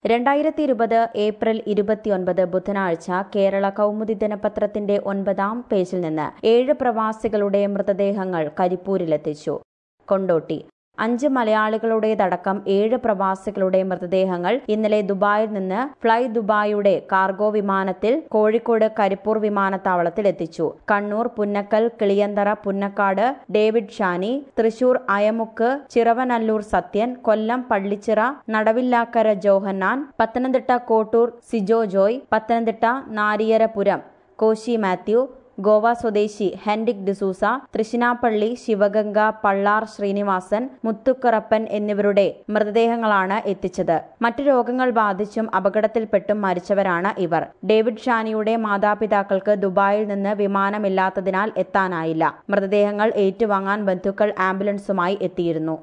രണ്ടായിരത്തി ഇരുപത് ഏപ്രിൽ ഇരുപത്തിയൊൻപത് ബുധനാഴ്ച കേരള കൗമുദി ദിനപത്രത്തിന്റെ ഒൻപതാം പേജിൽ നിന്ന് ഏഴ് പ്രവാസികളുടെ മൃതദേഹങ്ങൾ കരിപ്പൂരിലെത്തിച്ചു കൊണ്ടോട്ടി അഞ്ച് മലയാളികളുടേതടക്കം ഏഴ് പ്രവാസികളുടെ മൃതദേഹങ്ങൾ ഇന്നലെ ദുബായിൽ നിന്ന് ഫ്ലൈ ദുബായിയുടെ കാർഗോ വിമാനത്തിൽ കോഴിക്കോട് കരിപ്പൂർ വിമാനത്താവളത്തിൽ എത്തിച്ചു Kannur Punnakkal Kiliyanthara Punnakkad David Shani Thrissur Ayamukku Chiravanallur Sathyan Kollam Pallichira Nadavillakkara Johannan Pathanamthitta Kottoor Sijo Joy Pathanamthitta Nariyarapuram Koshy Mathew Goa സ്വദേശി ഹെൻഡിക് ഡിസൂസ തൃശ്ശിനാപ്പള്ളി ശിവഗംഗ പള്ളാർ ശ്രീനിവാസൻ മുത്തുക്കറപ്പൻ എന്നിവരുടെ മൃതദേഹങ്ങളാണ് എത്തിച്ചത് മറ്റു രോഗങ്ങൾ ബാധിച്ചും അപകടത്തിൽപ്പെട്ടും മരിച്ചവരാണ് ഇവർ ഡേവിഡ് ഷാനിയുടെ മാതാപിതാക്കൾക്ക് ദുബായിൽ നിന്ന് വിമാനമില്ലാത്തതിനാൽ എത്താനായില്ല മൃതദേഹങ്ങൾ ഏറ്റുവാങ്ങാൻ ബന്ധുക്കൾ ആംബുലൻസുമായി എത്തിയിരുന്നു